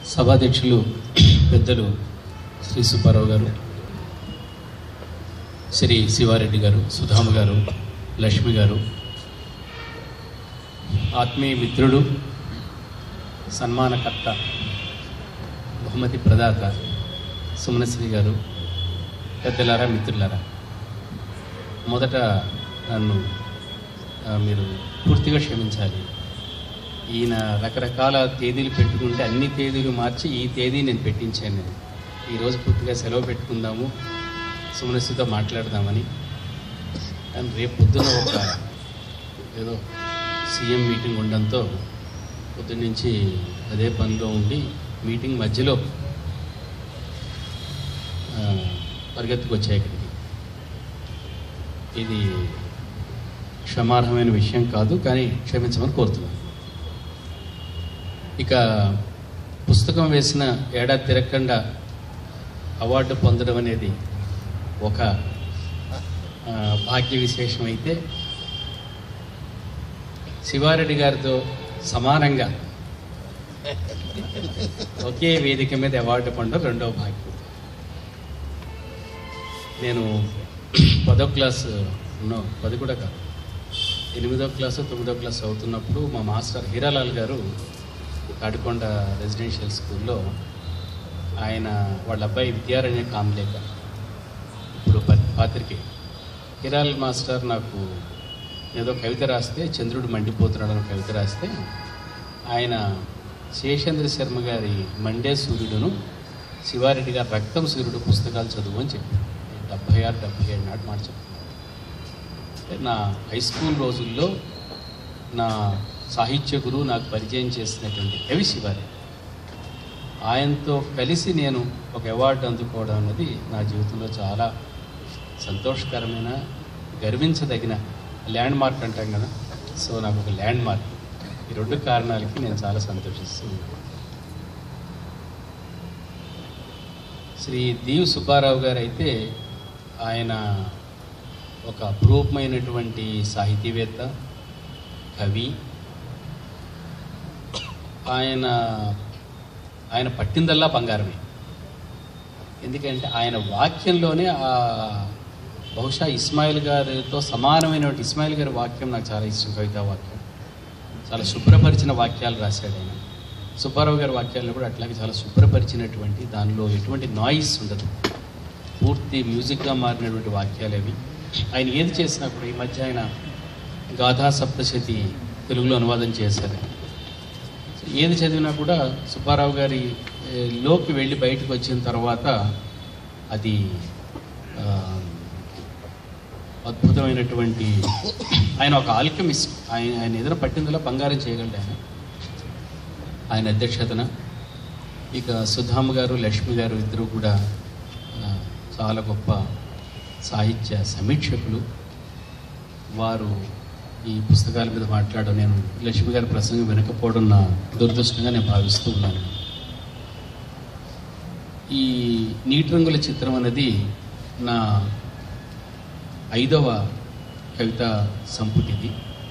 సభాధ్యక్షులు పెద్దలు శ్రీ సుబ్బారావు గారు శ్రీ శివారెడ్డి గారు సుధామ గారు లక్ష్మి గారు ఆత్మీయ మిత్రుడు సన్మానకర్త బహుమతి ప్రదాత సుమనశ్రీ గారు పెద్దలారా మిత్రులారా మొదట నన్ను ఆ, మీరు పూర్తిగా క్షమించాలి ఈయన రకరకాల తేదీలు పెట్టుకుంటే అన్ని తేదీలు మార్చి ఈ తేదీ నేను పెట్టించాను నేను ఈరోజు పూర్తిగా సెలవు పెట్టుకుందాము సుమనస్సుతో మాట్లాడదామని కానీ రేపు పొద్దున ఒక ఏదో సీఎం మీటింగ్ ఉండడంతో పొద్దున్న నుంచి అదే పనిలో ఉండి మీటింగ్ మధ్యలో ఆ, పరిగెత్తుకు వచ్చాయి ఇక్కడికి ఇది క్షమార్హమైన విషయం కాదు కానీ క్షమించమని కోరుతున్నాను ఇక పుస్తకం వేసిన ఏడాది తిరగకుండా అవార్డు పొందడం అనేది ఒక ఆ, భాగ్య విశేషం అయితే శివారెడ్డి గారితో సమానంగా ఒకే వేదిక మీద అవార్డు పొందడం రెండవ భాగ్యం నేను పదో క్లాస్ నో పది కూడా కాదు ఎనిమిదో క్లాసు తొమ్మిదో క్లాస్ అవుతున్నప్పుడు మా మాస్టర్ హీరాలాల్ గారు తాడికొండ రెసిడెన్షియల్ స్కూల్లో ఆయన వాళ్ళ అబ్బాయి విద్యారణ్య కామ్లేక ఇప్పుడు ప- పాత్రికే హీరాల్ మాస్టర్ నాకు ఏదో కవిత రాస్తే చంద్రుడు మండిపోతున్నాడు అని కవిత రాస్తే ఆయన శేషేంద్ర శర్మ గారి మండే సూర్యుడును శివారెడ్డి గారి రక్తం సూర్యుడు పుస్తకాలు చదువు అని చెప్పారు డెబ్భై ఆరు డెబ్భై ఏడు నాటి మాట చెప్తున్నాను నా హై స్కూల్ రోజుల్లో నా సాహిత్య గురువు నాకు పరిచయం చేసినటువంటి కవి శివారెడ్డి ఆయనతో కలిసి నేను ఒక అవార్డు అందుకోవడం అన్నది నా జీవితంలో చాలా సంతోషకరమైన గర్వించదగిన ల్యాండ్ మార్క్ అంటాం కదా సో నాకు ఒక ల్యాండ్ మార్క్ ఈ రెండు కారణాలకి నేను చాలా సంతోషిస్తున్నాను శ్రీ దీవ్ సుబ్బారావు గారు అయితే ఆయన ఒక అపురూపమైనటువంటి సాహితీవేత్త కవి ఆయన ఆయన పట్టిందల్లా బంగారమే ఎందుకంటే ఆయన వాక్యంలోనే ఆ బహుశా ఇస్మాయిల్ గారితో సమానమైనటువంటి ఇస్మాయిల్ గారి వాక్యం నాకు చాలా ఇష్టం కవితా వాక్యం చాలా శుభ్రపరిచిన వాక్యాలు రాశాడు ఆయన సుబ్బారావు గారి వాక్యాలను కూడా అట్లాగే చాలా శుభ్రపరిచినటువంటి దానిలో ఎటువంటి నాయిస్ ఉండదు పూర్తి మ్యూజిక్గా మారినటువంటి వాక్యాలు అవి ఆయన ఏది చేసినా కూడా ఈ మధ్య ఆయన గాథా సప్తశతి తెలుగులో అనువాదం చేశారు ఏది చదివినా కూడా సుబ్బారావు గారి ఏ, లోకి వెళ్ళి బయటకు వచ్చిన తర్వాత అది ఆ, అద్భుతమైనటువంటి ఆయన ఒక ఆల్కమిస్ట్ ఆయన ఆయన ఏదైనా పట్టిందలో బంగారం చేయగలడు ఆయన ఆయన అధ్యక్షతన ఇక సుధామ్ గారు లక్ష్మి గారు ఇద్దరు కూడా ఆ, చాలా గొప్ప సాహిత్య సమీక్షకులు వారు ఈ పుస్తకాల మీద మాట్లాడడం నేను లక్ష్మి గారి ప్రసంగం వినకపోవడం నా దురదృష్టంగా నేను భావిస్తూ ఉన్నాను ఈ నీటి రంగుల చిత్రం అనేది నా ఐదవ కవిత సంపుటిది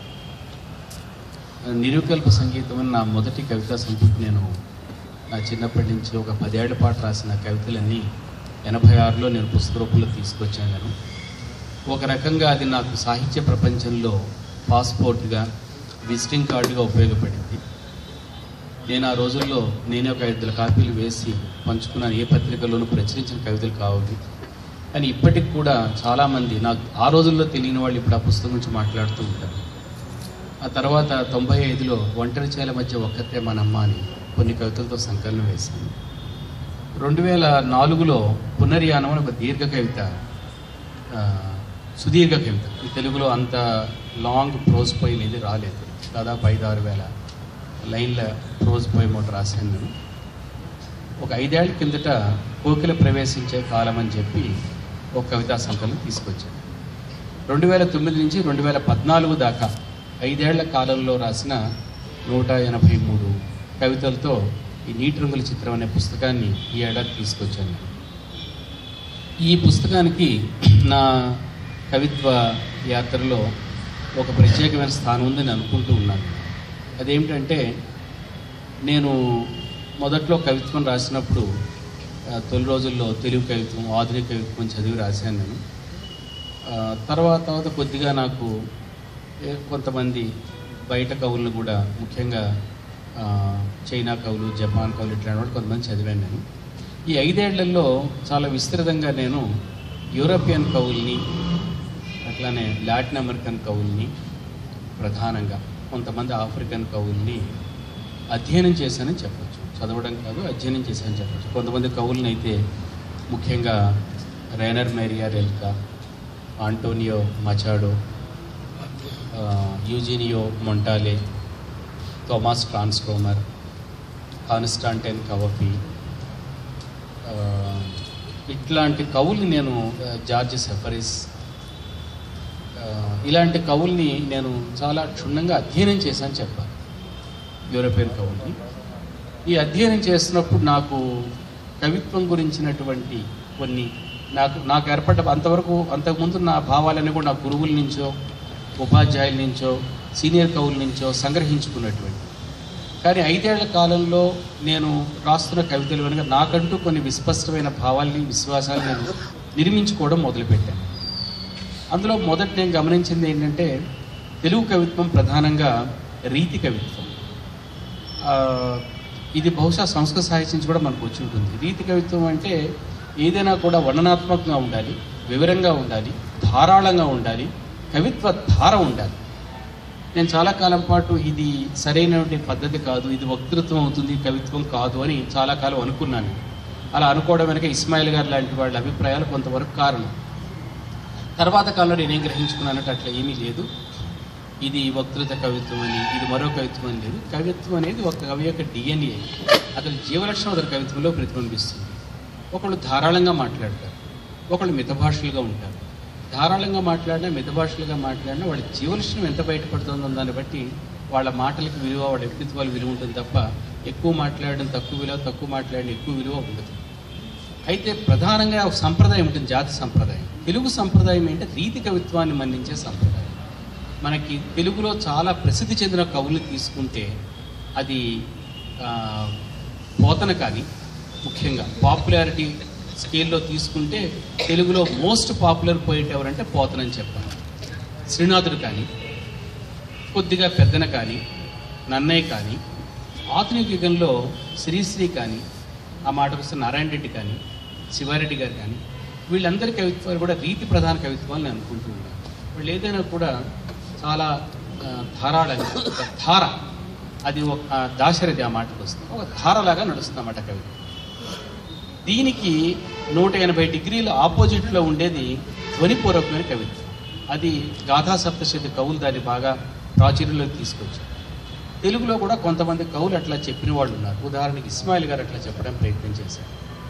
నిరుకల్ప సంగీతం అని నా మొదటి కవితా సంపుటి నేను నా చిన్నప్పటి నుంచి ఒక పదేళ్ల పాటు రాసిన కవితలన్నీ ఎనభై ఆరులో నేను పుస్తక రూపంలో తీసుకొచ్చాను నేను ఒక రకంగా అది నాకు సాహిత్య ప్రపంచంలో పాస్పోర్ట్గా విజిటింగ్ కార్డుగా ఉపయోగపడింది నేను ఆ రోజుల్లో నేనే ఒక ఐదు కాపీలు వేసి పంచుకున్నాను ఏ పత్రికలోనూ ప్రచురించిన కవితలు కావాలి కానీ ఇప్పటికి కూడా చాలామంది నాకు ఆ రోజుల్లో తెలియని వాళ్ళు ఇప్పుడు ఆ పుస్తకం గురించి మాట్లాడుతూ ఉంటారు ఆ తర్వాత తొంభై ఐదులో ఒంటరి చేల మధ్య ఒక్కతే మనమ్మ అని కొన్ని కవితలతో సంకలనం వేశాను రెండు వేల నాలుగులో పునర్యానం అని ఒక దీర్ఘ కవిత ఆ, సుదీర్ఘ కవిత ఈ తెలుగులో అంత లాంగ్ ప్రోజ్ పోయిం ఇది రాలేదు దాదాపు ఐదు ఆరు వేల లైన్ల ప్రోజ్ పోయిం ఒకటి రాశాను నేను ఒక ఐదేళ్ల కిందట కోకిల ప్రవేశించే కాలం అని చెప్పి ఒక కవితా సంకలనం తీసుకొచ్చాను రెండు వేల తొమ్మిది నుంచి రెండు వేల పద్నాలుగు దాకా ఐదేళ్ల కాలంలో రాసిన నూట ఎనభై మూడు కవితలతో ఈ నీటి రంగుల చిత్రం అనే పుస్తకాన్ని ఈ ఏడాది తీసుకొచ్చాను ఈ పుస్తకానికి నా కవిత్వ యాత్రలో ఒక ప్రత్యేకమైన స్థానం ఉందని అనుకుంటూ ఉన్నాను అదేమిటంటే నేను మొదట్లో కవిత్వం రాసినప్పుడు ఆ, తొలి రోజుల్లో తెలుగు కవిత్వం ఆధునిక కవిత్వం చదివి రాశాను నేను ఆ, తర్వాత తర్వాత కొద్దిగా నాకు ఏ- కొంతమంది బయట కవులను కూడా ముఖ్యంగా ఆ, చైనా కవులు జపాన్ కవులు ఇట్లాంటి వాళ్ళు కొంతమంది చదివాను నేను ఈ ఐదేళ్లలో చాలా విస్తృతంగా నేను యూరోపియన్ కవుల్ని అట్లానే లాటిన్ అమెరికన్ కవుల్ని ప్రధానంగా కొంతమంది ఆఫ్రికన్ కవుల్ని అధ్యయనం చేశానని చెప్పొచ్చు చదవడం కాదు అధ్యయనం చేశానని చెప్పొచ్చు కొంతమంది కవుల్ని అయితే ముఖ్యంగా రైనర్ మేరియా రెల్కా ఆంటోనియో మచాడో ఆ, యూజినియో మొంటాలే థోమాస్ ట్రాన్స్ఫోమర్ కాన్స్టాంటైన్ కవపి ఆ, ఇట్లాంటి కవుల్ని నేను ఆ, జార్జ్ సెఫరిస్ ఆ, ఇలాంటి కవుల్ని నేను చాలా క్షుణ్ణంగా అధ్యయనం చేశాను చెప్పాలి యూరోపియన్ కవుల్ని ఈ అధ్యయనం చేస్తున్నప్పుడు నాకు కవిత్వం గురించినటువంటి కొన్ని నాకు నాకు ఏర్పడ్డ అంతవరకు అంతకుముందు నా భావాలన్నీ కూడా నా గురువుల నుంచో ఉపాధ్యాయుల నుంచో సీనియర్ కవుల నుంచో సంగ్రహించుకున్నటువంటి కానీ ఐదేళ్ల కాలంలో నేను రాస్తున్న కవితలు వెనుక నాకంటూ కొన్ని విస్పష్టమైన భావాల్ని విశ్వాసాలు నేను నిర్మించుకోవడం మొదలుపెట్టాను అందులో మొదట నేను గమనించింది ఏంటంటే తెలుగు కవిత్వం ప్రధానంగా రీతి కవిత్వం ఆ, ఇది బహుశా సంస్కృత సాహిత్యం నుంచి కూడా మనకు వచ్చి ఉంటుంది రీతి కవిత్వం అంటే ఏదైనా కూడా వర్ణనాత్మకంగా ఉండాలి వివరంగా ఉండాలి ధారాళంగా ఉండాలి కవిత్వ ధార ఉండాలి నేను చాలా కాలం పాటు ఇది సరైనటువంటి పద్ధతి కాదు ఇది వక్తృత్వం అవుతుంది కవిత్వం కాదు అని చాలా కాలం అనుకున్నాను అలా అనుకోవడం వెనక ఇస్మాయిల్ గారు లాంటి వాళ్ళ అభిప్రాయాలు కొంతవరకు కారణం తర్వాత కాలంలో నేనేం గ్రహించుకున్నానంటే అట్లా ఏమీ లేదు ఇది వక్తృత కవిత్వం అని ఇది మరో కవిత్వం అని లేదు కవిత్వం అనేది ఒక కవి యొక్క డిఎన్ఏ అతని జీవలక్షణం అతని కవిత్వంలో ప్రతిబింబిస్తుంది ఒకళ్ళు ధారాళంగా మాట్లాడతారు ఒకళ్ళు మితభాషలుగా ఉంటారు ధారాళంగా మాట్లాడినా మితభాషలుగా మాట్లాడినా వాళ్ళ జీవలక్షణం ఎంత బయటపడుతుందో దాన్ని బట్టి వాళ్ళ మాటలకు విలువ వాళ్ళ వ్యక్తిత్వాలు విలువ ఉంటుంది తప్ప ఎక్కువ మాట్లాడడం తక్కువ విలువ తక్కువ మాట్లాడడం ఎక్కువ విలువ ఉండదు అయితే ప్రధానంగా ఒక సంప్రదాయం ఉంటుంది జాతి సంప్రదాయం తెలుగు సంప్రదాయం ఏంటంటే రీతి కవిత్వాన్ని మన్నించే సంప్రదాయం మనకి తెలుగులో చాలా ప్రసిద్ధి చెందిన కవులు తీసుకుంటే అది ఆ, పోతన కానీ ముఖ్యంగా పాపులారిటీ స్కేల్లో తీసుకుంటే తెలుగులో మోస్ట్ పాపులర్ పోయిట్ ఎవరంటే పోతన అని చెప్పాలి శ్రీనాథుడు కానీ కొద్దిగా పెద్దన కానీ నన్నయ్య కానీ ఆధునిక యుగంలో శ్రీశ్రీ కానీ ఆ మాటకు వస్తే నారాయణ రెడ్డి కానీ శివారెడ్డి గారు కానీ వీళ్ళందరి కవిత్వాలు కూడా రీతి ప్రధాన కవిత్వాలు నేను అనుకుంటూ ఉన్నాను వాళ్ళు ఏదైనా కూడా చాలా ఆ, ధారాళంగా ఒక ధార అది ఒక ఆ, దాశరథి ఆ మాటకు వస్తుంది ఒక ధారలాగా నడుస్తుందన్నమాట కవిత్వం దీనికి నూట ఎనభై డిగ్రీల ఆపోజిట్లో ఉండేది ధ్వనిపూర్వకమైన కవిత్వం అది గాథా సప్తశతి కవులు దాన్ని బాగా ప్రాచుర్యంలోకి తీసుకొచ్చారు తెలుగులో కూడా కొంతమంది కవులు అట్లా చెప్పిన వాళ్ళు ఉన్నారు ఉదాహరణకి ఇస్మాయిల్ గారు అట్లా చెప్పడం ప్రయత్నం చేశారు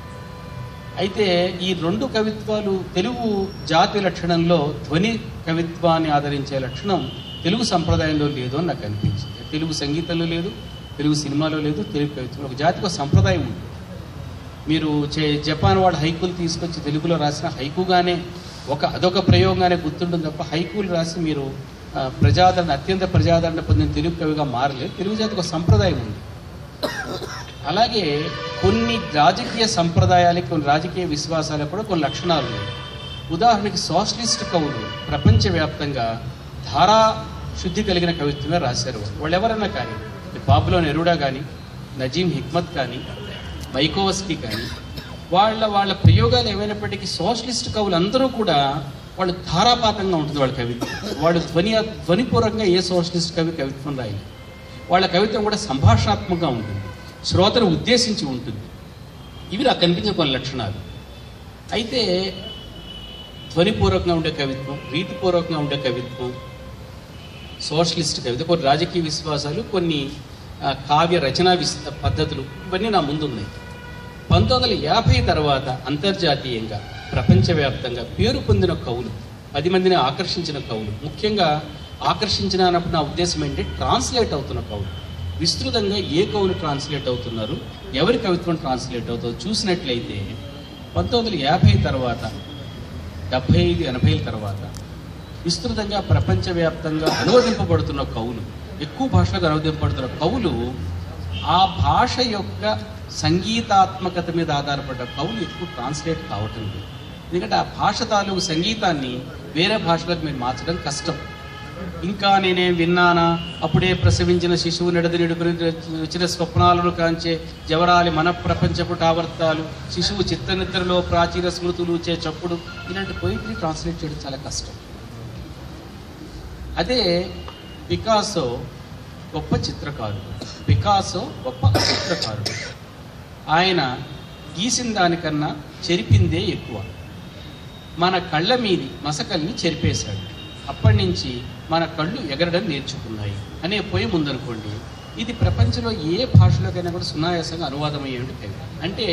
అయితే ఈ రెండు కవిత్వాలు తెలుగు జాతి లక్షణంలో ధ్వని కవిత్వాన్ని ఆదరించే లక్షణం తెలుగు సంప్రదాయంలో లేదు అని నాకు అనిపించింది తెలుగు సంగీతంలో లేదు తెలుగు సినిమాలో లేదు తెలుగు కవిత్వంలో ఒక జాతికి ఒక సంప్రదాయం ఉంది మీరు చే జపాన్ వాడు హైకులు తీసుకొచ్చి తెలుగులో రాసిన హైకుగానే ఒక అదొక ప్రయోగంగానే గుర్తుంటుంది తప్ప హైకులు రాసి మీరు ఆ, ప్రజాదరణ అత్యంత ప్రజాదరణ పొందిన తెలుగు కవిగా మారలేదు తెలుగు జాతికి ఒక సంప్రదాయం ఉంది అలాగే కొన్ని రాజకీయ సంప్రదాయాలకి కొన్ని రాజకీయ విశ్వాసాలకు కూడా కొన్ని లక్షణాలు ఉన్నాయి ఉదాహరణకి సోషలిస్ట్ కవులు ప్రపంచవ్యాప్తంగా ధారా శుద్ధి కలిగిన కవిత్వమే రాశారు వాళ్ళు. వాళ్ళు ఎవరన్నా కానీ బాబులో నెరుడా కానీ నజీం హిక్మత్ కానీ మైకోవస్కి కానీ వాళ్ళ వాళ్ళ ప్రయోగాలు ఏమైనప్పటికీ సోషలిస్ట్ కవులు అందరూ కూడా వాళ్ళు ధారాపాతంగా ఉంటుంది వాళ్ళ కవిత్వం వాళ్ళు ధ్వని ధ్వనిపూర్వకంగా ఏ సోషలిస్ట్ కవి కవిత్వం రాయలేదు వాళ్ళ కవిత్వం కూడా సంభాషణాత్మకంగా ఉంటుంది శ్రోతను ఉద్దేశించి ఉంటుంది ఇవి నాకు కనిపించిన కొన్ని లక్షణాలు అయితే ధ్వనిపూర్వకంగా ఉండే కవిత్వం రీతిపూర్వకంగా ఉండే కవిత్వం సోషలిస్ట్ కవిత కొన్ని రాజకీయ విశ్వాసాలు కొన్ని ఆ, కావ్య రచనా విస్ పద్ధతులు ఇవన్నీ నా ముందు ఉన్నాయి పంతొమ్మిది వందల యాభై తర్వాత అంతర్జాతీయంగా ప్రపంచవ్యాప్తంగా పేరు పొందిన కవులు పది మందిని ఆకర్షించిన కవులు ముఖ్యంగా ఆకర్షించిన అన్నప్పుడు నా ఉద్దేశం ఏంటి ట్రాన్స్లేట్ అవుతున్న కవులు విస్తృతంగా ఏ కవులు ట్రాన్స్లేట్ అవుతున్నారు ఎవరి కవిత్వం ట్రాన్స్లేట్ అవుతుందో చూసినట్లయితే పంతొమ్మిది వందల యాభై తర్వాత డెబ్భై ఐదు ఎనభైల తర్వాత విస్తృతంగా ప్రపంచవ్యాప్తంగా అనువదింపబడుతున్న కవులు ఎక్కువ భాషలకు అనువదింపబడుతున్న కవులు ఆ భాష యొక్క సంగీతాత్మకత మీద ఆధారపడ్డ కవులు ఎక్కువ ట్రాన్స్లేట్ కావటం లేదు ఎందుకంటే ఆ భాష తాలూకు సంగీతాన్ని వేరే భాషలకు మీరు మార్చడం కష్టం ఇంకా నేనేం విన్నానా అప్పుడే ప్రసవించిన శిశువు నెడదినిడు వచ్చిన స్వప్నాలను కాంచే జవరాలి మన ప్రపంచపు టావర్తాలు శిశువు చిత్తనిద్రలో ప్రాచీన స్మృతులు చే చప్పుడు ఇలాంటి పోయిటరీ ట్రాన్స్లేట్ చేయడం చాలా కష్టం అదే పికాసో గొప్ప చిత్రకారుడు పికాసో గొప్ప చిత్రకారుడు ఆయన గీసిన దానికన్నా చెరిపిందే ఎక్కువ మన కళ్ళ మీది మసకల్ని చెరిపేశాడు అప్పటి నుంచి మన కళ్ళు ఎగరడం నేర్చుకున్నాయి అనే పోయి ముందనుకోండి ఇది ప్రపంచంలో ఏ భాషలోకైనా కూడా సునాయాసంగా అనువాదం అయ్యేది కవిత అంటే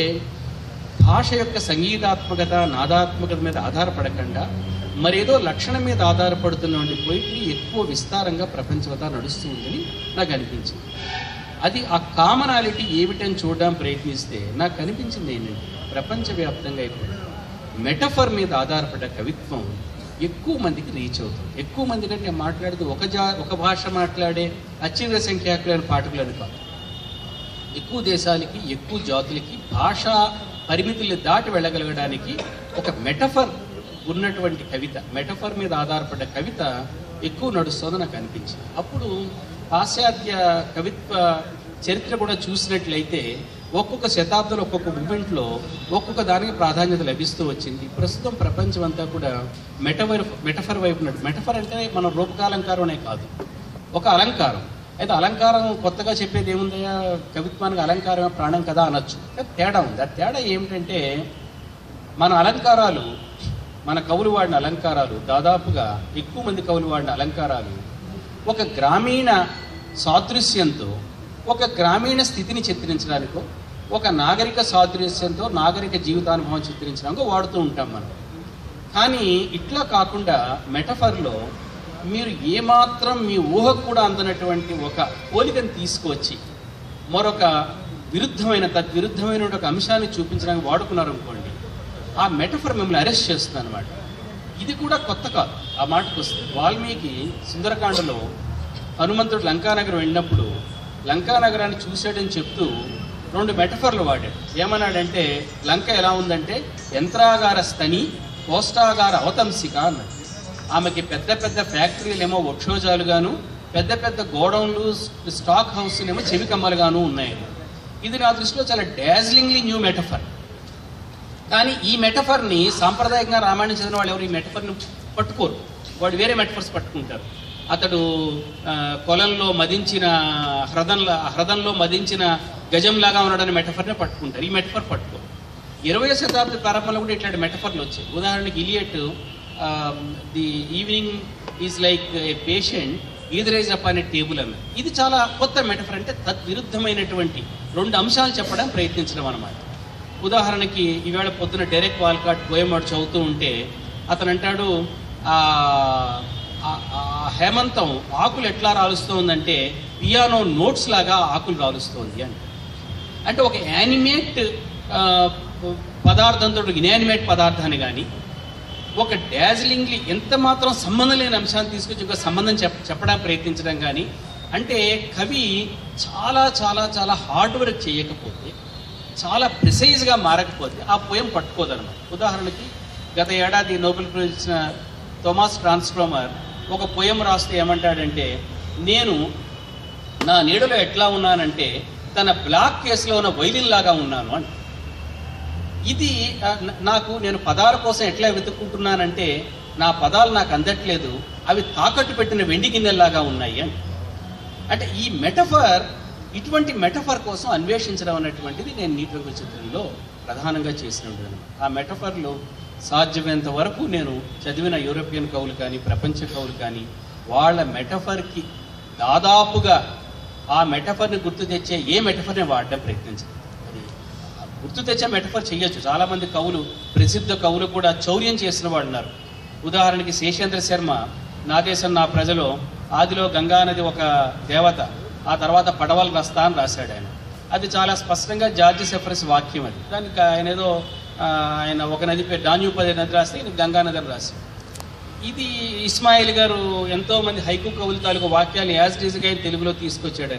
భాష యొక్క సంగీతాత్మకత నాదాత్మకత మీద ఆధారపడకుండా మరేదో లక్షణం మీద ఆధారపడుతున్నటువంటి పోయిట్రీ ఎక్కువ విస్తారంగా ప్రపంచమంతా నడుస్తూ ఉందని నాకు అనిపించింది అది ఆ కామనాలిటీ ఏమిటని చూడడం ప్రయత్నిస్తే నాకు అనిపించింది ఏంటంటే ప్రపంచవ్యాప్తంగా ఇప్పుడు మెటఫర్ మీద ఆధారపడ్డ కవిత్వం ఎక్కువ మందికి రీచ్ అవుతుంది ఎక్కువ మంది కంటే నేను మాట్లాడుతూ ఒక జా ఒక భాష మాట్లాడే అత్యధిక సంఖ్యాకులైన పాఠకులను కాదు ఎక్కువ దేశాలకి ఎక్కువ జాతులకి భాషా పరిమితులు దాటి వెళ్ళగలగడానికి ఒక మెటఫర్ ఉన్నటువంటి కవిత మెటఫర్ మీద ఆధారపడ్డ కవిత ఎక్కువ నడుస్తుందని నాకు అనిపించింది అప్పుడు పాశ్చాత్య కవిత్వ చరిత్ర కూడా చూసినట్లయితే ఒక్కొక్క శతాబ్దంలో ఒక్కొక్క మూమెంట్లో ఒక్కొక్క దానికి ప్రాధాన్యత లభిస్తూ వచ్చింది ప్రస్తుతం ప్రపంచం అంతా కూడా మెటఫర్ మెటఫర్ వైపు నడు మెటఫర్ అంటే మన రూపకాలంకారం అనే కాదు ఒక అలంకారం అయితే అలంకారం కొత్తగా చెప్పేది ఏముందయ్యా కవిత్వానికి అలంకారమే ప్రాణం కదా అనొచ్చు కానీ తేడా ఉంది ఆ తేడా ఏమిటంటే మన అలంకారాలు మన కవులు వాడిన అలంకారాలు దాదాపుగా ఎక్కువ మంది కవులు వాడిన అలంకారాలు ఒక గ్రామీణ సాదృశ్యంతో ఒక గ్రామీణ స్థితిని చిత్రించడానికో ఒక నాగరిక సాదృశ్యంతో నాగరిక జీవితానుభవం చిత్రించడానికో వాడుతూ ఉంటాం మనం కానీ ఇట్లా కాకుండా మెటఫర్లో మీరు ఏమాత్రం మీ ఊహకు కూడా అందనటువంటి ఒక పోలికను తీసుకువచ్చి మరొక విరుద్ధమైన తద్విరుద్ధమైన ఒక అంశాన్ని చూపించడానికి వాడుకున్నారు అనుకోండి ఆ మెటఫర్ మిమ్మల్ని అరెస్ట్ చేస్తుంది అనమాట ఇది కూడా కొత్త కాదు ఆ మాటకు వస్తే వాల్మీకి సుందరకాండలో హనుమంతుడు లంకానగరం వెళ్ళినప్పుడు లంకానగరాన్ని చూశాడని చెప్తూ రెండు మెటఫర్లు వాడాడు ఏమన్నాడంటే లంక ఎలా ఉందంటే యంత్రాగార స్తని కోష్టాగార అవతంసిక అన్నాడు ఆమెకి పెద్ద పెద్ద ఫ్యాక్టరీలు ఏమో వక్షోజాలుగాను పెద్ద పెద్ద గోడౌన్లు స్టాక్ హౌస్లు ఏమో చెవికమ్మలుగాను ఉన్నాయి ఇది నా దృష్టిలో చాలా డాజ్లింగ్లీ న్యూ మెటఫర్ కానీ ఈ మెటఫర్ని సాంప్రదాయంగా రామాయణం చదివిన వాళ్ళు ఎవరు ఈ మెటఫర్ని పట్టుకోరు వాడు వేరే మెటఫర్స్ పట్టుకుంటారు అతడు ఆ, కొలంలో మదించిన హ్రదంలో హ్రదంలో మదించిన గజంలాగా ఉన్నాడని మెటఫర్నే పట్టుకుంటారు ఈ మెటఫర్ పట్టుకోరు ఇరవై శతాబ్ద ప్రారంభంలో కూడా ఇట్లాంటి మెటఫర్లు వచ్చాయి ఉదాహరణకి Eliot the evening is like a patient etherised up అనే టేబుల్ అన్నది ఇది చాలా కొత్త మెటఫర్ అంటే తద్విరుద్ధమైనటువంటి రెండు అంశాలు చెప్పడం ప్రయత్నించడం అనమాట ఉదాహరణకి ఈవేళ పొద్దున డెరెక్ వాల్కాట్ పోయమాడు చదువుతూ ఉంటే అతను అంటాడు ఆ ఆ- ఆ హేమంతం ఆకులు ఎట్లా రాలుస్తోందంటే పియానో నోట్స్ లాగా ఆకులు రాలుస్తోంది అంటే అంటే ఒక యానిమేట్ ఆ, పదార్థంతో ఇన్యానిమేట్ పదార్థాన్ని కానీ ఒక డాజ్లింగ్లీ ఎంత మాత్రం సంబంధం లేని అంశాన్ని తీసుకొచ్చి ఒక సంబంధం చెప్ చెప్పడానికి ప్రయత్నించడం కానీ అంటే కవి చాలా చాలా చాలా హార్డ్ వర్క్ చేయకపోతే చాలా ప్రిసైజ్గా మారకపోతే ఆ పోయం పట్టుకోదన్నమాట ఉదాహరణకి గత ఏడాది నోబెల్ ప్రైజ్ ఇచ్చిన థోమాస్ ట్రాన్స్ఫ్రోమర్ ఒక పోయం రాస్తే ఏమంటాడంటే నేను నా నీడలో ఎట్లా ఉన్నానంటే తన బ్లాక్ కేసులో ఉన్న వైలిన్ లాగా ఉన్నాను అని ఇది ఆ, న- నాకు నేను పదాల కోసం ఎట్లా వెతుక్కుంటున్నానంటే నా పదాలు నాకు అందట్లేదు అవి తాకట్టు పెట్టిన వెండి గిన్నెల్లాగా ఉన్నాయి అని అంటే ఈ మెటఫర్ ఇటువంటి మెటఫర్ కోసం అన్వేషించడం అనేటువంటిది నేను నీటి రంగు చిత్రంలో ప్రధానంగా చేసినట్టు ఆ మెటఫర్లో సాధ్యమైనంత వరకు నేను చదివిన యూరోపియన్ కవులు కానీ ప్రపంచ కవులు కానీ వాళ్ళ మెటఫర్కి దాదాపుగా ఆ మెటఫర్ని గుర్తు తెచ్చే ఏ మెటఫర్ని వాడడం ప్రయత్నించాను అది ఆ గుర్తు తెచ్చే మెటఫర్ చేయొచ్చు చాలామంది కవులు ప్రసిద్ధ కవులు కూడా చౌర్యం చేసిన వాళ్ళు ఉన్నారు ఉదాహరణకి శేషేంద్ర శర్మ నా దేశం నా ప్రజలు ఆదిలో గంగా నది ఒక దేవత ఆ తర్వాత పడవలు రస్తా అని రాశాడు ఆయన అది చాలా స్పష్టంగా జార్జి సెఫరస్ వాక్యం అది దానికి ఆయన ఏదో ఆ, ఆయన ఒక నది పేరు డాన్యూపది నది రాస్తే ఈయన గంగా నది అని రాశాడు ఇది ఇస్మాయిల్ గారు ఎంతో మంది హైకు కవులు తాలూకు వాక్యాలు యాజ్ డీజ్గా తెలుగులో తీసుకొచ్చాడు ఆయన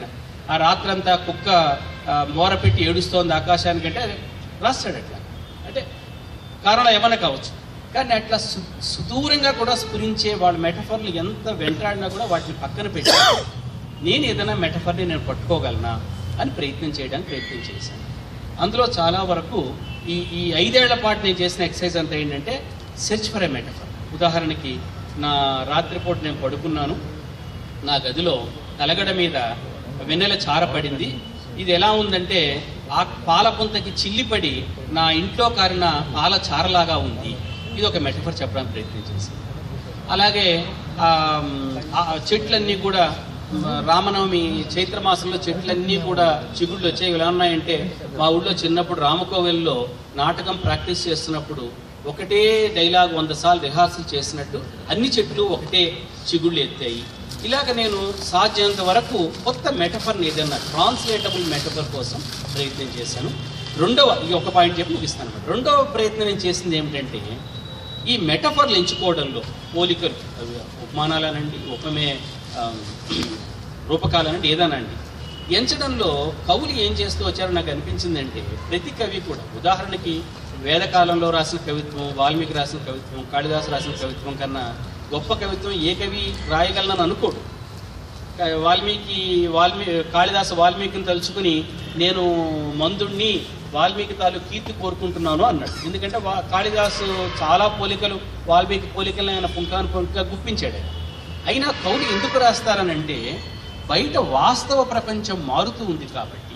ఆ రాత్రంతా కుక్క ఆ, మోర పెట్టి ఏడుస్తోంది ఆకాశానికంటే రాస్తాడు అట్లా అంటే కారణం ఏమైనా కావచ్చు కానీ అట్లా సు సుదూరంగా కూడా స్ఫురించే వాళ్ళ మెటఫర్లు ఎంత వెంటాడినా కూడా వాటిని పక్కన పెట్టి నేను ఏదైనా మెటఫర్ని నేను పట్టుకోగలనా అని ప్రయత్నం చేయడానికి ప్రయత్నం చేశాను అందులో చాలా వరకు ఈ ఈ ఐదేళ్ల పాటు నేను చేసిన ఎక్సర్సైజ్ అంతా ఏంటంటే సెర్చ్ ఫర్ ఎ మెటఫర్ ఉదాహరణకి నా రాత్రిపూట నేను పడుకున్నాను నా గదిలో తలగడ మీద వెన్నెల చార పడింది ఇది ఎలా ఉందంటే ఆ పాల పుంతకి చిల్లిపడి నా ఇంట్లో కారిన పాల చారలాగా ఉంది ఇది ఒక మెటఫర్ చెప్పడానికి ప్రయత్నం చేసింది అలాగే ఆ, ఆ చెట్లన్నీ కూడా మ, రామనవమి చైత్ర మాసంలో చెట్లన్నీ కూడా చిగుళ్ళు వచ్చాయి ఎలా ఉన్నాయంటే మా ఊళ్ళో చిన్నప్పుడు రామకోవెల్లో నాటకం ప్రాక్టీస్ చేస్తున్నప్పుడు ఒకటే డైలాగ్ వంద సార్లు రిహార్సల్ చేసినట్టు అన్ని చెట్లు ఒకటే చిగుళ్ళు ఎత్తాయి ఇలాగ నేను సాధ్యమైనంత వరకు కొత్త మెటఫర్ని ఏదన్నా ట్రాన్స్లేటబుల్ మెటఫర్ కోసం ప్రయత్నం చేశాను రెండవ ఈ ఒక పాయింట్ చెప్పి ముగిస్తాను అన్నమాట. రెండవ ప్రయత్నం నేను చేసింది ఏమిటంటే ఈ మెటఫర్లు ఎంచుకోవడంలో పోలికలు అవి ఉపమానాలనండి ఉపమే ఆ, రూపకాలనండి ఏదనండి ఎంచడంలో కవులు ఏం చేస్తూ వచ్చారో నాకు అనిపించిందంటే ప్రతి కవి కూడా ఉదాహరణకి వేదకాలంలో రాసిన కవిత్వం వాల్మీకి రాసిన కవిత్వం కాళిదాసు రాసిన కవిత్వం కన్నా గొప్ప కవిత్వం ఏ కవి రాయగలనని అనుకోడు కా- వాల్మీకి వాల్మీ కాళిదాసు వాల్మీకిని తలుచుకుని నేను మందుణ్ణి వాల్మీకి తాలూ కీర్తి కోరుకుంటున్నాను అన్నాడు ఎందుకంటే వా- కాళిదాసు చాలా పోలికలు వాల్మీకి పోలికలను ఆయన పుంకాను పుంక గుప్పించాడు ఆయన. అయినా కవులు ఎందుకు రాస్తారనంటే బయట వాస్తవ ప్రపంచం మారుతూ ఉంది కాబట్టి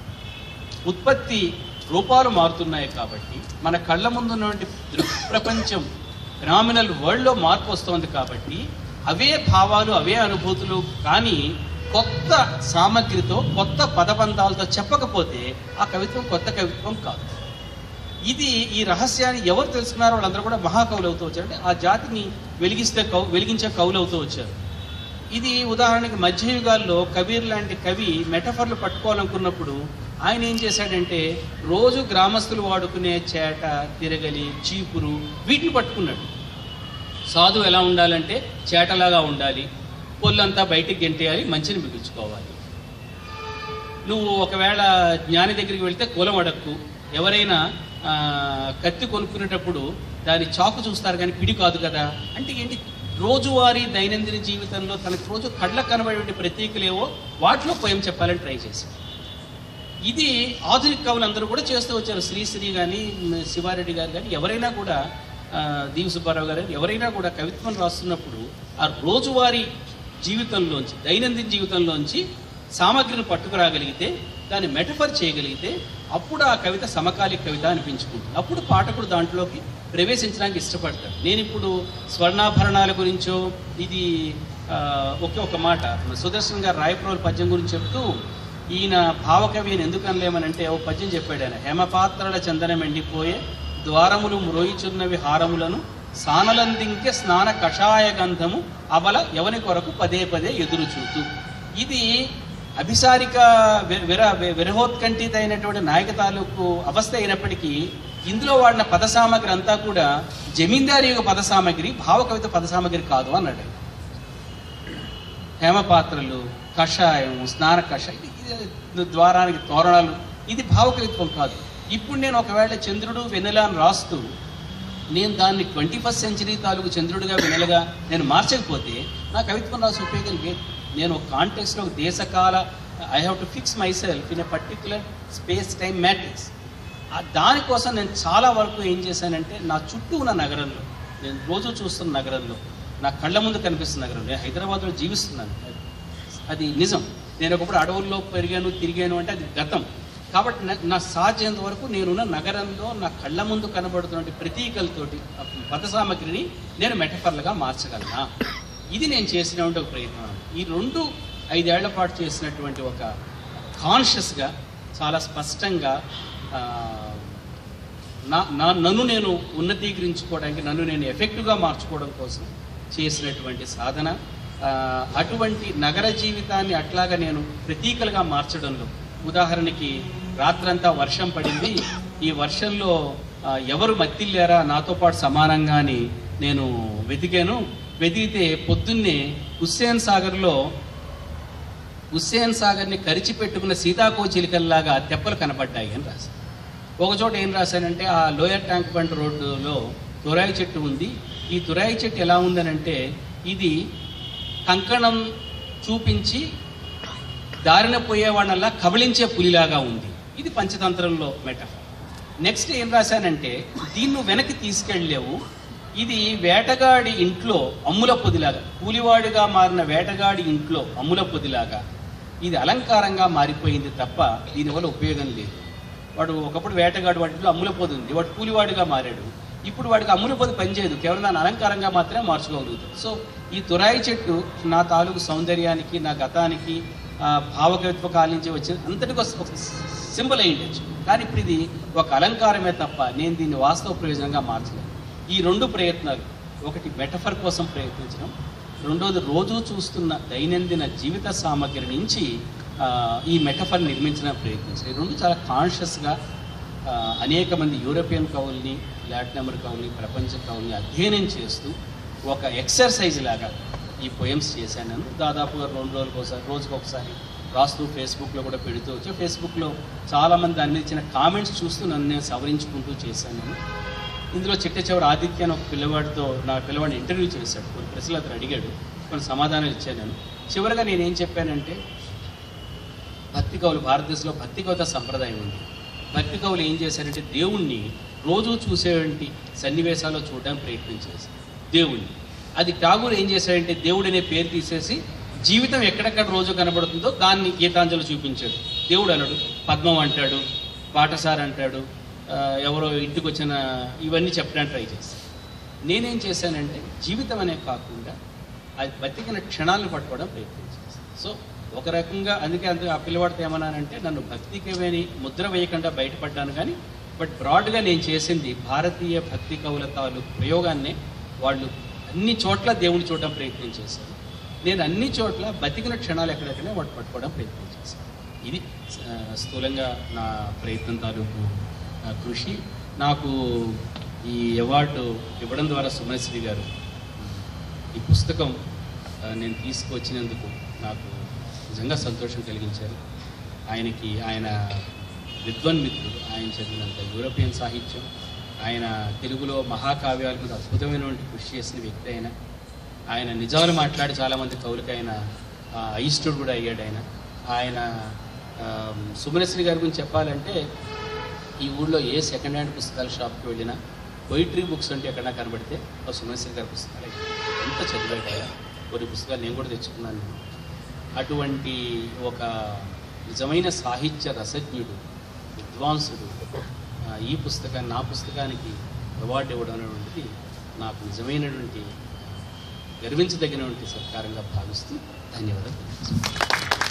ఉత్పత్తి రూపాలు మారుతున్నాయి కాబట్టి మన కళ్ళ ముందున్నటువంటి దృక్ ప్రపంచం ఫినామినల్ వరల్డ్లో మార్పు వస్తోంది కాబట్టి అవే భావాలు అవే అనుభూతులు కానీ కొత్త సామగ్రితో కొత్త పదబంధాలతో చెప్పకపోతే ఆ కవిత్వం కొత్త కవిత్వం కాదు ఇది ఈ రహస్యాన్ని ఎవరు తెలుసుకున్నారో వాళ్ళందరూ కూడా మహాకవులు అవుతూ వచ్చారు అంటే ఆ జాతిని వెలిగిస్తే కవు వెలిగించే కవులు అవుతూ వచ్చారు ఇది ఉదాహరణకి మధ్యయుగాల్లో కబీర్ లాంటి కవి మెటఫర్లు పట్టుకోవాలనుకున్నప్పుడు ఆయన ఏం చేశాడంటే రోజు గ్రామస్తులు వాడుకునే చేట తిరగలి చీపురు వీటిని పట్టుకున్నాడు సాధువు ఎలా ఉండాలంటే చేటలాగా ఉండాలి పొల్లంతా బయటికి గెంటేయాలి మంచిని మిగుల్చుకోవాలి నువ్వు ఒకవేళ జ్ఞాని దగ్గరికి వెళ్తే కులం అడక్కు ఎవరైనా ఆ, కత్తి కొనుక్కునేటప్పుడు దాని చాకు చూస్తారు కానీ పిడి కాదు కదా అంటే ఏంటి రోజువారీ దైనందిన జీవితంలో తనకు రోజు కళ్ళకు కనబడే ప్రతీకలేవో వాటిలో పోయం చెప్పాలని ట్రై చేశాను ఇది ఆధునిక కవులు అందరూ కూడా చేస్తూ వచ్చారు శ్రీశ్రీ కానీ శివారెడ్డి గారు కానీ ఎవరైనా కూడా ఆ, దీవి సుబ్బారావు గారు కానీ ఎవరైనా కూడా కవిత్వం రాస్తున్నప్పుడు ఆ రోజువారీ జీవితంలోంచి దైనందిన జీవితంలోంచి సామగ్రిని పట్టుకురాగలిగితే దాన్ని మెటఫర్ చేయగలిగితే అప్పుడు ఆ కవిత సమకాలిక కవిత అనిపించుకుంటుంది అప్పుడు పాఠకుడు దాంట్లోకి ప్రవేశించడానికి ఇష్టపడతాడు నేను ఇప్పుడు స్వర్ణాభరణాల గురించో ఇది ఆ, ఒకే ఒక మాట సుదర్శన్ గారు రాయప్రోల్ పద్యం గురించి చెప్తూ ఈయన భావకవి అని ఎందుకు అనలేమనంటే ఓ పద్యం చెప్పాడు ఆయన హేమపాత్రల చందనం ఎండిపోయే ద్వారములు మ్రోయిచున్నవి హారములను సానలందింకే స్నాన కషాయ గంధము అవల ఎవని కొరకు పదే పదే ఎదురు చూతూ ఇది అభిసారిక వి- విర వి- విరహోత్కంఠిత అయినటువంటి నాయక తాలూకు అవస్థ అయినప్పటికీ ఇందులో వాడిన పద సామగ్రి అంతా కూడా జమీందారి యొక్క పద సామగ్రి భావకవిత పద సామగ్రి కాదు అన్నాడు ఆయన. హేమపాత్రలు కషాయం స్నాన కషాయం ఇది ఇది ద్వారానికి తోరణాలు ఇది భావకవిత్వం కాదు ఇప్పుడు నేను ఒకవేళ చంద్రుడు వెన్నెల అని రాస్తూ నేను దాన్ని ట్వంటీ ఫస్ట్ సెంచరీ తాలూకు చంద్రుడిగా వెన్నెలగా నేను మార్చకపోతే నా కవిత్వం రాసి ఉపయోగం లేదు నేను ఒక కాంటెక్స్లో ఒక దేశకాల I have to fix myself in a particular space time matrix దానికోసం నేను చాలా వరకు ఏం చేశానంటే నా చుట్టూ ఉన్న నగరంలో నేను రోజు చూస్తున్న నగరంలో నా కళ్ళ ముందు కనిపిస్తున్న నగరం నేను హైదరాబాద్లో జీవిస్తున్నాను అది నిజం నేను ఒకప్పుడు అడవుల్లో పెరిగాను తిరిగాను అంటే అది గతం కాబట్టి నా- నా సాధ్యంత వరకు నేనున్న నగరంలో నా కళ్ళ ముందు కనబడుతున్న ప్రతీకలతోటి ఆ పద సామగ్రిని నేను మెటఫర్లుగా మార్చగలనా ఇది నేను చేసినటువంటి ఒక ప్రయత్నం ఈ రెండు ఐదేళ్ల పాటు చేసినటువంటి ఒక కాన్షియస్గా చాలా స్పష్టంగా ఆ, నా నా నన్ను నేను ఉన్నతీకరించుకోవడానికి నన్ను నేను ఎఫెక్టివ్గా మార్చుకోవడం కోసం చేసినటువంటి సాధన ఆ, అటువంటి నగర జీవితాన్ని అట్లాగా నేను ప్రతీకలుగా మార్చడంలో ఉదాహరణకి రాత్రంతా వర్షం పడింది ఈ వర్షంలో ఆ, ఎవరు మత్తిల్లారా నాతో పాటు సమానంగా అని నేను వెతికాను వెతికితే పొద్దున్నే హుస్సేన్ సాగర్లో హుస్సేన్ సాగర్ని కరిచి పెట్టుకున్న సీతాకోచిలికల్లాగా తెప్పలు కనపడ్డాయి అని రాశాను ఒక చోట ఏం రాశానంటే ఆ లోయర్ ట్యాంక్ బండ్ రోడ్డులో తురాయి చెట్టు ఉంది ఈ తురాయి చెట్టు ఎలా ఉందనంటే ఇది కంకణం చూపించి దారిన పోయేవాళ్ళల్లా కబళించే పులిలాగా ఉంది ఇది పంచతంత్రంలో మెటఫర్ నెక్స్ట్ ఏం రాశానంటే దీన్ని నువ్వు వెనక్కి తీసుకెళ్ళలేవు ఇది వేటగాడి ఇంట్లో అమ్ముల పొదిలాగా కూలివాడిగా మారిన వేటగాడి ఇంట్లో అమ్ముల పొదిలాగా ఇది అలంకారంగా మారిపోయింది తప్ప దీనివల్ల ఉపయోగం లేదు వాడు ఒకప్పుడు వేటగాడు వాటిలో అమ్ముల పొది ఉంది వాడు కూలివాడిగా మారాడు ఇప్పుడు వాడికి అమ్ముల పొది పనిచేయదు కేవలం దాన్ని అలంకారంగా మాత్రమే మార్చుకోగలుగుతాడు సో ఈ తురాయి చెట్టు నా తాలూకు సౌందర్యానికి నా గతానికి ఆ, భావకవిత్వ కాలం నుంచి వచ్చిన అంతటికి ఒక సింబల్ అయి ఉండొచ్చు కానీ ఇప్పుడు ఇది ఒక అలంకారమే తప్ప నేను దీన్ని వాస్తవ ప్రయోజనంగా మార్చలేదు ఈ రెండు ప్రయత్నాలు ఒకటి మెటఫర్ కోసం ప్రయత్నించడం రెండోది రోజు చూస్తున్న దైనందిన జీవిత సామగ్రి నుంచి ఆ, ఈ మెటఫర్ నిర్మించడం ప్రయత్నించడం ఈ రెండు చాలా కాన్షియస్గా అనేక మంది యూరోపియన్ కవుల్ని లాటిన్ అమెరికా కవుల్ని ప్రపంచ కవుల్ని అధ్యయనం చేస్తూ ఒక ఎక్సర్సైజ్ లాగా ఈ పోయమ్స్ చేశాను నేను దాదాపుగా రెండు రోజులకు ఒకసారి రోజుకు ఒకసారి రాస్తూ ఫేస్బుక్లో కూడా పెడుతూ వచ్చి ఫేస్బుక్లో చాలామంది దాని మీద ఇచ్చిన కామెంట్స్ చూస్తూ నన్ను నేను సవరించుకుంటూ చేశాను నేను ఇందులో చిట్ట చివరి ఆదిత్య అని ఒక పిల్లవాడితో నా పిల్లవాడిని ఇంటర్వ్యూ చేశాడు కొన్ని ప్రశ్నలు అతను అడిగాడు కొన్ని సమాధానాలు ఇచ్చాను నేను చివరిగా నేను ఏం చెప్పానంటే భక్తి కవులు భారతదేశంలో భక్తి కవిత సంప్రదాయం ఉంది భక్తి కవులు ఏం చేశారంటే దేవుణ్ణి రోజు చూసేటువంటి సన్నివేశాల్లో చూడడానికి ప్రయత్నం చేశారు దేవుణ్ణి అది ఠాగూర్ ఏం చేశాడంటే దేవుడు అనే పేరు తీసేసి జీవితం ఎక్కడెక్కడ రోజు కనబడుతుందో దాన్ని గీతాంజలి చూపించాడు దేవుడు అనడు పద్మం అంటాడు పాఠశాల అంటాడు ఆ, ఎవరో ఇంటికి వచ్చిన ఇవన్నీ చెప్పడానికి ట్రై చేశాను నేనేం చేశానంటే జీవితం అనే కాకుండా అది బతికిన క్షణాలను పట్టుకోవడం ప్రయత్నం చేశాను సో ఒక రకంగా అందుకే అందుకే ఆ పిల్లవాడితో ఏమన్నానంటే నన్ను భక్తి కవిని ముద్ర వేయకుండా బయటపడ్డాను కానీ బట్ బ్రాడ్గా నేను చేసింది భారతీయ భక్తి కవుల తాలూకు ప్రయోగాన్నే వాళ్ళు అన్ని చోట్ల దేవుని చూడడం ప్రయత్నం చేశారు నేను అన్ని చోట్ల బతికిన క్షణాలు ఎక్కడెక్కడే వాటి పట్టుకోవడం ప్రయత్నం చేశాను ఇది ఆ, స్థూలంగా నా ప్రయత్నం తాలూకు ఆ, కృషి నాకు ఈ అవార్డు ఇవ్వడం ద్వారా సుమనశ్రీ గారు ఈ పుస్తకం ఆ, నేను తీసుకువచ్చినందుకు నాకు నిజంగా సంతోషం కలిగించారు ఆయనకి ఆయన విద్వన్ మిత్రుడు ఆయన చదివినంత యూరోపియన్ సాహిత్యం ఆయన తెలుగులో మహాకావ్యాల మీద అద్భుతమైనటువంటి కృషి చేసిన వ్యక్తి ఆయన ఆయన నిజాలు మాట్లాడి చాలామంది కవులకి ఆయన ఆ, అయిష్టుడు కూడా అయ్యాడు ఆయన ఆయన ఆ, సుమనశ్రీ గారి గురించి చెప్పాలంటే ఈ ఊళ్ళో ఏ సెకండ్ హ్యాండ్ పుస్తకాల షాప్కి వెళ్ళినా పొయిట్రీ బుక్స్ అంటే ఎక్కడన్నా కనబడితే ఆ సుమనశ్రీ గారి పుస్తకాలు ఎంత చదివాడు ఆయన. కొన్ని పుస్తకాలు నేను కూడా తెచ్చుకున్నాను నేను. అటువంటి ఒక నిజమైన సాహిత్య రసజ్ఞుడు విద్వాంసుడు ఆ, ఈ పుస్తకాన్ని నా పుస్తకానికి అవార్డు ఇవ్వడం అనేటువంటిది నాకు నిజమైనటువంటి గర్వించదగినటువంటి సత్కారంగా భావిస్తూ ధన్యవాదాలు